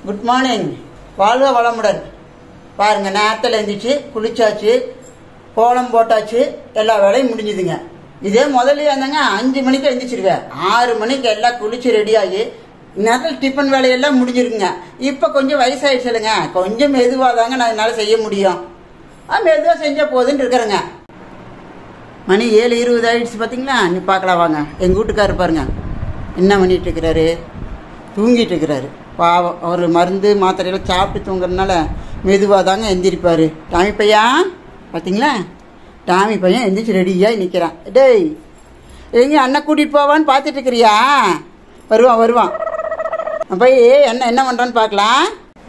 good morning வாழ்க வளமுடன் பாருங்க நேரத்தில் எழுந்திரிச்சு குளிச்சாச்சு கோலம் போட்டாச்சு எல்லா வேலையும் முடிஞ்சுதுங்க இதே முதல்ல இருந்தாங்க அஞ்சு மணிக்கு எழுந்திரிச்சிருவேன் ஆறு மணிக்கு எல்லாம் குளிச்சு ரெடியாகி நேரத்தில் டிஃபன் வேலையெல்லாம் முடிஞ்சிருக்குங்க இப்போ கொஞ்சம் வயசாயிடுச்சு இல்லைங்க கொஞ்சம் மெதுவாக தாங்க நான் என்னால் செய்ய முடியும் ஆ மெதுவாக செஞ்சால் போதுன்னு இருக்கிறேங்க மணி ஏழு இருபது ஆயிடுச்சு பார்த்தீங்களா நீ பார்க்கலாம் வாங்க எங்கள் வீட்டுக்காரர் பாருங்க என்ன பண்ணிட்டு இருக்கிறாரு தூங்கிட்டு இருக்கிறாரு பாவம் அவர் மருந்து மாத்திரையெல்லாம் சாப்பிட்டு தூங்குறதுனால மெதுவாக தாங்க எந்திரிப்பார் டாமி பையா பார்த்தீங்களா டாமி பையன் எந்திரிச்சு ரெடியாக நிற்கிறான் டேய் எங்க அண்ணன் கூட்டிகிட்டு போவான்னு பார்த்துட்டு இருக்கிறியா வருவான் வருவான் போய் என்ன என்ன பண்ணுறான்னு பார்க்கலாம்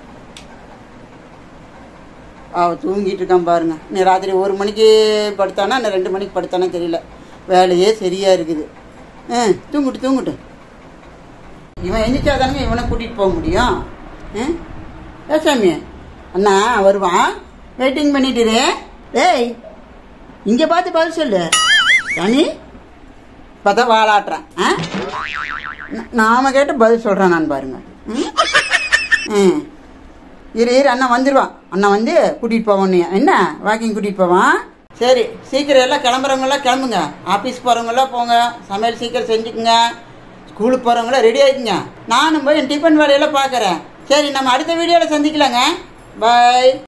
அவன் தூங்கிட்டு இருக்கான் பாருங்க நீ ராத்திரி ஒரு மணிக்கு படுத்தானா நான் ரெண்டு மணிக்கு படுத்தானா தெரியல வேலையே சரியா இருக்குது ஆ தூங்கிட்டு தூங்கிட்டு இவன் எந்திரிச்சாதானுங்க இவனை கூட்டிகிட்டு போக முடியும் ஆ ஏ சாமி அண்ணா வருவான் வெயிட்டிங் பண்ணிட்டுரு ஏய் இங்கே பார்த்து பதில் சொல்லு ராணி பார்த்தா வாழாட்டுறான் ஆ ந- நாம கேட்டு பதில் சொல்கிறேன் நான் பாருங்க ம் ம் இரு இரு அண்ணா வந்துடுவான் அண்ணா வந்து கூட்டிகிட்டு போவான் நீ என்ன வாக்கிங் கூட்டிகிட்டு போவான் சரி சீக்கிரம் எல்லாம் கிளம்புறவங்களாம் கிளம்புங்க ஆஃபீஸ் போகிறவங்களாம் போங்க சமையல் சீக்கிரம் செஞ்சுக்குங்க ஸ்கூலுக்கு போகிறவங்களாம் ரெடி ஆகிக்குங்க நானும் போய் என் டிஃபன் வேலையெல்லாம் பார்க்குறேன் சரி நம்ம அடுத்த வீடியோவில் சந்திக்கலாங்க பாய்